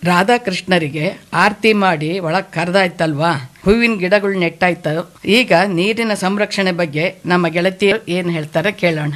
ರಾಧಾಕೃಷ್ಣರಿಗೆ ಆರತಿ ಮಾಡಿ ಒಳಗ್ ಕರೆದಾಯ್ತಲ್ವಾ ಹೂವಿನ ಗಿಡಗಳು ನೆಟ್ಟಾಯ್ತು ಈಗ ನೀರಿನ ಸಂರಕ್ಷಣೆ ಬಗ್ಗೆ ನಮ್ಮ ಗೆಳತಿಯರು ಏನ್ ಹೇಳ್ತಾರೆ ಕೇಳೋಣ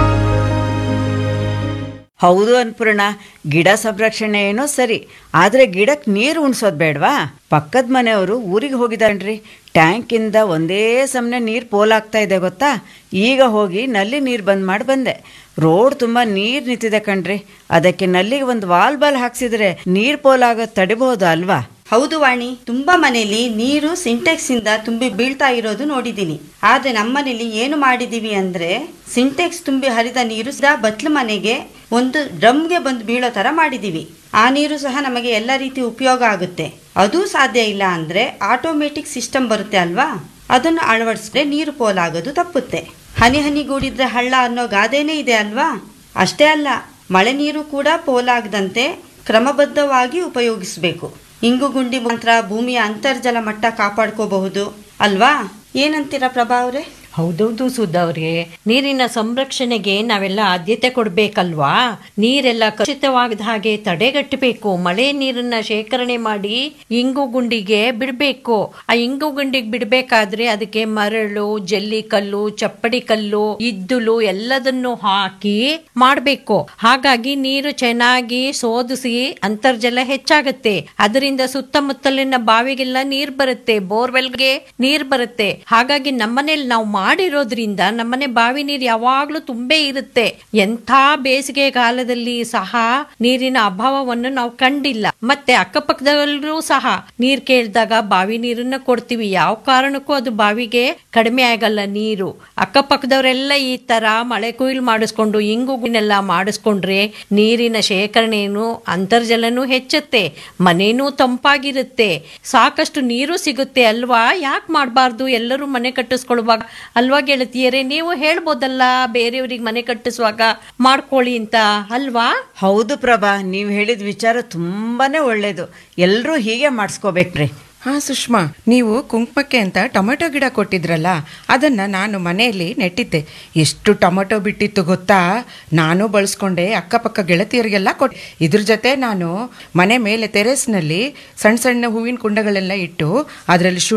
ಹೌದು ಅನ್ಪೂರ್ಣ ಗಿಡ ಸಂರಕ್ಷಣೆ ಏನೋ ಸರಿ ಆದ್ರೆ ಗಿಡಕ್ಕೆ ನೀರು ಉಣ್ಸೋದ್ ಬೇಡವಾ ಪಕ್ಕದ ಮನೆಯವರು ಊರಿಗೆ ಹೋಗಿದಾನ್ರಿ ಟ್ಯಾಂಕಿಂದ ಒಂದೇ ಸಮನೆ ನೀರು ಪೋಲಾಗ್ತಾ ಇದೆ ಗೊತ್ತಾ ಈಗ ಹೋಗಿ ನಲ್ಲಿ ನೀರು ಬಂದ್ ಮಾಡಿ ಬಂದೆ ರೋಡ್ ತುಂಬಾ ನೀರು ನಿಂತಿದೆ ಕಣ್ರಿ ಅದಕ್ಕೆ ನಲ್ಲಿಗೆ ಒಂದು ವಾಲ್ ಬಾಲ್ ಹಾಕ್ಸಿದ್ರೆ ನೀರು ಪೋಲಾಗೋದು ತಡಿಬಹುದು ಅಲ್ವಾ ಹೌದು ವಾಣಿ ತುಂಬಾ ಮನೆಯಲ್ಲಿ ನೀರು ಸಿಂಟೆಕ್ಸ್ ಇಂದ ತುಂಬಿ ಬೀಳ್ತಾ ಇರೋದು ನೋಡಿದೀನಿ ಆದ್ರೆ ನಮ್ಮನೇಲಿ ಏನು ಮಾಡಿದೀವಿ ಅಂದ್ರೆ ಸಿಂಟೆಕ್ಸ್ ತುಂಬಿ ಹರಿದ ನೀರು ಸದಾ ಬತ್ಲು ಮನೆಗೆ ಒಂದು ಡ್ರಮ್ಗೆ ಬಂದು ಬೀಳೋ ತರ ಮಾಡಿದೀವಿ ಆ ನೀರು ಸಹ ನಮಗೆ ಎಲ್ಲ ರೀತಿ ಉಪಯೋಗ ಆಗುತ್ತೆ ಅದೂ ಸಾಧ್ಯ ಇಲ್ಲ ಅಂದ್ರೆ ಆಟೋಮೆಟಿಕ್ ಸಿಸ್ಟಮ್ ಬರುತ್ತೆ ಅಲ್ವಾ ಅದನ್ನು ಅಳವಡಿಸಿದ್ರೆ ನೀರು ಪೋಲಾಗೋದು ತಪ್ಪುತ್ತೆ ಹನಿ ಹನಿಗೂಡಿದ್ರೆ ಹಳ್ಳ ಅನ್ನೋ ಗಾದೆನೇ ಇದೆ ಅಲ್ವಾ ಅಷ್ಟೇ ಅಲ್ಲ ಮಳೆ ನೀರು ಕೂಡ ಪೋಲಾಗದಂತೆ ಕ್ರಮಬದ್ಧವಾಗಿ ಉಪಯೋಗಿಸಬೇಕು ಇಂಗು ಗುಂಡಿ ಮಂತ್ರ ಭೂಮಿಯ ಅಂತರ್ಜಲ ಮಟ್ಟ ಕಾಪಾಡ್ಕೋಬಹುದು ಅಲ್ವಾ ಏನಂತೀರಾ ಪ್ರಭಾ ಅವ್ರೆ ಹೌದೌದು ಸುಧವ್ರೆ ನೀರಿನ ಸಂರಕ್ಷಣೆಗೆ ನಾವೆಲ್ಲ ಆದ್ಯತೆ ಕೊಡ್ಬೇಕಲ್ವಾ ನೀರೆಲ್ಲ ಕಲುಷಿತವಾಗದ ಹಾಗೆ ತಡೆಗಟ್ಟಬೇಕು ಮಳೆ ನೀರನ್ನ ಶೇಖರಣೆ ಮಾಡಿ ಇಂಗು ಗುಂಡಿಗೆ ಬಿಡ್ಬೇಕು ಆ ಇಂಗು ಗುಂಡಿಗೆ ಬಿಡ್ಬೇಕಾದ್ರೆ ಅದಕ್ಕೆ ಮರಳು ಜಲ್ಲಿ ಕಲ್ಲು ಚಪ್ಪಡಿ ಕಲ್ಲು ಇದ್ದುಲು ಎಲ್ಲದನ್ನು ಹಾಕಿ ಮಾಡ್ಬೇಕು ಹಾಗಾಗಿ ನೀರು ಚೆನ್ನಾಗಿ ಸೋದಿಸಿ ಅಂತರ್ಜಲ ಹೆಚ್ಚಾಗತ್ತೆ ಅದರಿಂದ ಸುತ್ತಮುತ್ತಲಿನ ಬಾವಿಗೆಲ್ಲ ನೀರ್ ಬರುತ್ತೆ ಬೋರ್ವೆಲ್ಗೆ ನೀರ್ ಬರುತ್ತೆ ಹಾಗಾಗಿ ನಮ್ಮನೇಲಿ ನಾವು ಮಾಡಿರೋದ್ರಿಂದ ನಮ್ಮನೆ ಬಾವಿ ನೀರು ಯಾವಾಗ್ಲೂ ತುಂಬೇ ಇರುತ್ತೆ ಎಂಥ ಬೇಸಿಗೆ ಕಾಲದಲ್ಲಿ ಸಹ ನೀರಿನ ಅಭಾವವನ್ನು ನಾವು ಕಂಡಿಲ್ಲ ಮತ್ತೆ ಅಕ್ಕಪಕ್ಕದಲ್ಲೂ ಸಹ ನೀರ್ ಕೇಳಿದಾಗ ಬಾವಿ ನೀರನ್ನ ಕೊಡ್ತೀವಿ ಯಾವ ಕಾರಣಕ್ಕೂ ಅದು ಬಾವಿಗೆ ಕಡಿಮೆ ಆಗಲ್ಲ ನೀರು ಅಕ್ಕಪಕ್ಕದವರೆಲ್ಲ ಈ ತರ ಮಳೆ ಕೊಯ್ಲು ಮಾಡಿಸ್ಕೊಂಡು ಇಂಗುನೆಲ್ಲ ಮಾಡಿಸ್ಕೊಂಡ್ರೆ ನೀರಿನ ಶೇಖರಣೆಯನ್ನು ಅಂತರ್ಜಲನೂ ಹೆಚ್ಚುತ್ತೆ ಮನೇನೂ ತಂಪಾಗಿರುತ್ತೆ ಸಾಕಷ್ಟು ನೀರು ಸಿಗುತ್ತೆ ಅಲ್ವಾ ಯಾಕೆ ಮಾಡಬಾರ್ದು ಎಲ್ಲರೂ ಮನೆ ಕಟ್ಟಿಸ್ಕೊಳ್ಳುವಾಗ ಅಲ್ವಾ ಗೆಳತಿಯರೇ ನೀವು ಹೇಳ್ಬೋದಲ್ಲ ಬೇರೆಯವ್ರಿಗೆ ಮನೆ ಕಟ್ಟಿಸುವಾಗ ಮಾಡ್ಕೊಳ್ಳಿ ಅಂತ ಅಲ್ವಾ ಹೌದು ಪ್ರಭಾ ನೀವು ಹೇಳಿದ ವಿಚಾರ ತುಂಬಾನೇ ಒಳ್ಳೇದು ಎಲ್ಲರೂ ಹೀಗೆ ಮಾಡಿಸ್ಕೋಬೇಕ್ರಿ ಹಾ ಸುಷ್ಮಾ ನೀವು ಕುಂಕುಮಕ್ಕೆ ಅಂತ ಟೊಮೆಟೊ ಗಿಡ ಕೊಟ್ಟಿದ್ರಲ್ಲ ಅದನ್ನ ನಾನು ಮನೆಯಲ್ಲಿ ನೆಟ್ಟಿದ್ದೆ ಎಷ್ಟು ಟೊಮೆಟೊ ಬಿಟ್ಟಿತ್ತು ಗೊತ್ತಾ ನಾನು ಬಳಸ್ಕೊಂಡೆ ಅಕ್ಕಪಕ್ಕ ಗೆಳತಿಯರಿಗೆಲ್ಲ ಕೊಟ್ಟೆ ಇದ್ರ ಜೊತೆ ನಾನು ಮನೆ ಮೇಲೆ ಟೆರೆಸ್ನಲ್ಲಿ ಸಣ್ಣ ಸಣ್ಣ ಹೂವಿನ ಕುಂಡಗಳೆಲ್ಲ ಇಟ್ಟು ಅದರಲ್ಲಿ